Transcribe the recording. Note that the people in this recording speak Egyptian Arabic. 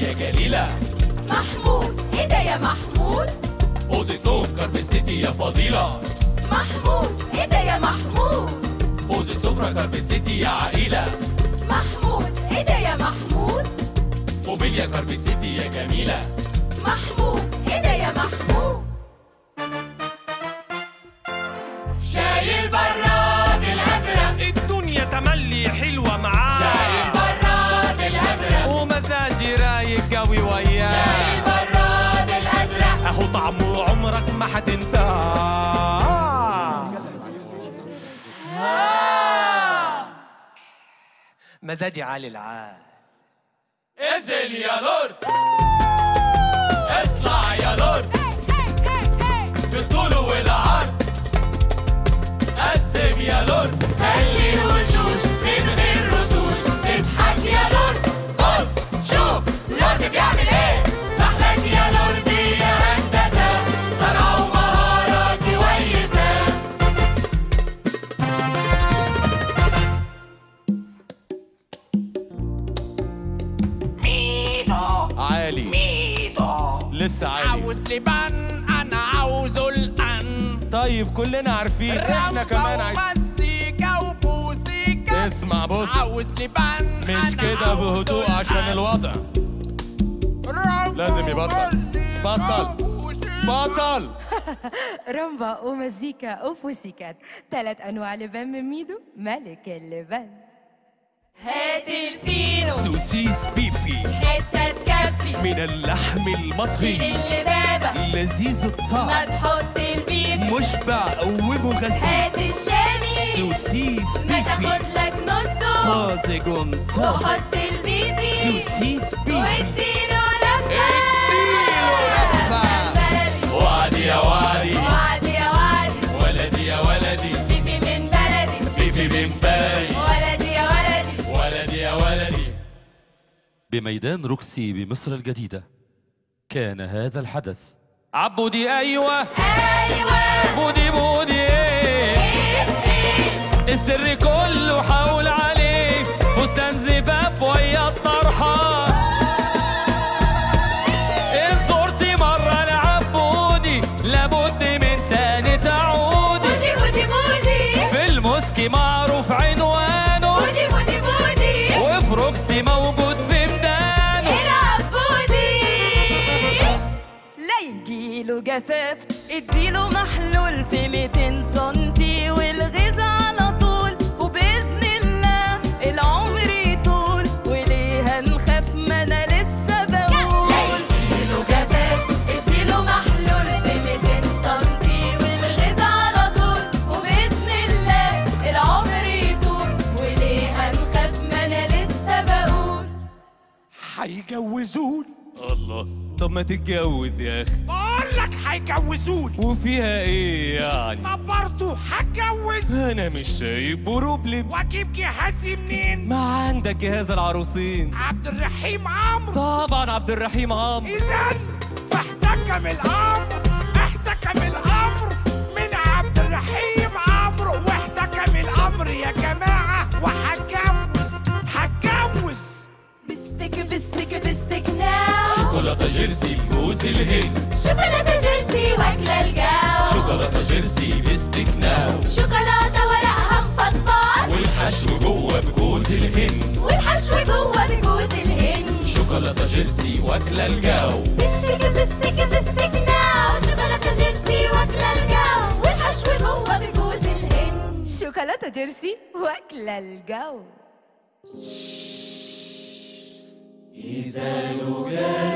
يا جليلة محمود ايه ده يا محمود أوضة نوم كاربت سيتي يا فضيلة محمود ايه ده يا محمود أوضة سفرة كاربت سيتي يا عائلة محمود ايه ده يا محمود موبيليا كاربت سيتي يا جميلة محمود ايه ده يا محمود شاي البراد الأزرق الدنيا تملي حلوة معاه شاي البراد الأزرق ومزاجي رايق قوي شاي وياه البراد الأزرق اهو طعمه عمرك ما حتنساه مزاجي عالي العال انزل يا لورد اطلع يا لورد بالطول والعرض قسم يا لورد خلي الوشوش من غير رتوش اضحك يا لورد بص شوف لورد بيعمل ايه محلك يا لورد يا هندسة صنعة ومهارة كويسة عالي ميدو لسه عالي عاوز لبان انا عاوزه الان طيب كلنا عارفين احنا كمان عايزين مزيكا وبوسيكا اسمع بص عاوز لبان مش أنا كده عاوزه بهدوء الآن. عشان الوضع لازم يبطل. بطل. بطل رمبا ومزيكا وبوسيكات ثلاث انواع لبان من ميدو ملك اللبان هات الفينو سوسيس بيفي حتة تكفي من اللحم شيل المطهي اللبابة لذيذ ما الطعم تحط البيف مشبع ومغذي هات الشامي سوسيس ما بيفي تاخد لك نصه طازج طازج وحط البيفي سوسيس بيفي واديله لفة اديله لفة. بلدي وعدي يا وعدي وعدي يا وعدي ولدي يا ولدي بيفي من بلدي بيفي بن بلدي ولدي يا ولدي ولدي يا ولدي بميدان روكسي بمصر الجديدة كان هذا الحدث عبودي أيوة ايوه بودي بودي إيه السر كله حول عليه فستان زفاف ويا الطرحة إن زرتي مرة لعبودي لابد من تاني تعودي بودي بودي بودي في المسكي معروف عنوانه بودي بودي بودي وفي روكسي موجود في ميدانه العب بودي لا يجيله جفاف اديله محلول في 200 سنتي والغذاء على طول وبإذن الله العمر يطول وليه هنخاف ما انا لسه بقول اديله جفاف اديله محلول في 200 سنتي والغذاء على طول وبإذن الله العمر يطول وليه هنخاف ما انا لسه بقول هيجوزوني الله طب ما تتجوز يا اخي بقول لك هيجوزوني وفيها ايه يعني ما برضه هتجوز انا مش شايف بروبلم واجيب جهازي منين ما عندك جهاز العروسين عبد الرحيم عمرو طبعا عبد الرحيم عمرو اذا فاحتكم الامر احتكم الامر من عبد الرحيم عمرو واحتكم الامر يا جماعه وهتجوز هتجوز بستك بستك بستك ناو شوكولاتة جيرسي بجوز الهند شوكولاتة جيرسي واكلة الجو شوكولاتة جيرسي بستك ناو شوكولاتة ورقها مفضفض والحشو جوه بجوز الهند والحشو جوه بجوز الهند شوكولاتة جيرسي واكلة الجو بستك بستك بستك ناو شوكولاتة جيرسي واكلة الجو والحشو جوه بجوز الهند شوكولاتة جيرسي واكلة الجو إذا لجان